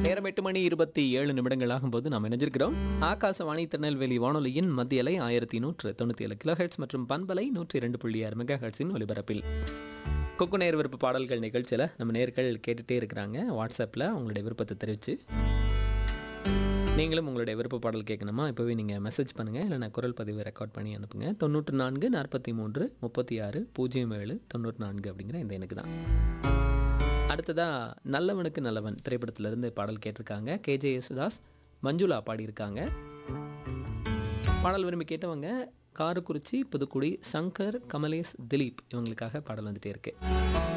நேரம் எட்டு மணி இருபத்தி ஏழு நிமிடங்கள் ஆகும்போது நாம் இணைஞ்சிருக்கிறோம் ஆகாசவாணி திருநெல்வேலி வானொலியின் மத்திய அலை ஆயிரத்தி நூற்று தொண்ணூற்றி ஏழு கிலோ ஹெட்ஸ் மற்றும் பண்பலை நூற்றி இரண்டு புள்ளி ஆறு மெகா ஹெட்ஸின் ஒலிபரப்பில் கொக்கு நேர் விருப்ப பாடல்கள் நிகழ்ச்சியில் நம்ம நேர்கள் கேட்டுகிட்டே இருக்கிறாங்க வாட்ஸ்அப்பில் உங்களுடைய விருப்பத்தை தெரிவித்து நீங்களும் உங்களுடைய விருப்ப பாடல் கேட்கணுமா இப்போவே நீங்கள் மெசேஜ் பண்ணுங்கள் இல்லைனா குரல் பதிவு ரெக்கார்ட் பண்ணி அனுப்புங்க தொண்ணூற்று நான்கு நாற்பத்தி மூன்று முப்பத்தி ஆறு பூஜ்ஜியம் ஏழு தொண்ணூற்றி நான்கு அப்படிங்கிற இந்த எனக்கு தான் அடுத்ததா நல்லவனுக்கு நல்லவன் திரைப்படத்திலிருந்து பாடல் கேட்டிருக்காங்க கேஜே யேசுதாஸ் மஞ்சுளா பாடியிருக்காங்க பாடல் விரும்பி கேட்டவங்க காரக்குறிச்சி புதுக்குடி சங்கர் கமலேஷ் திலீப் இவங்களுக்காக பாடல் வந்துட்டே இருக்கு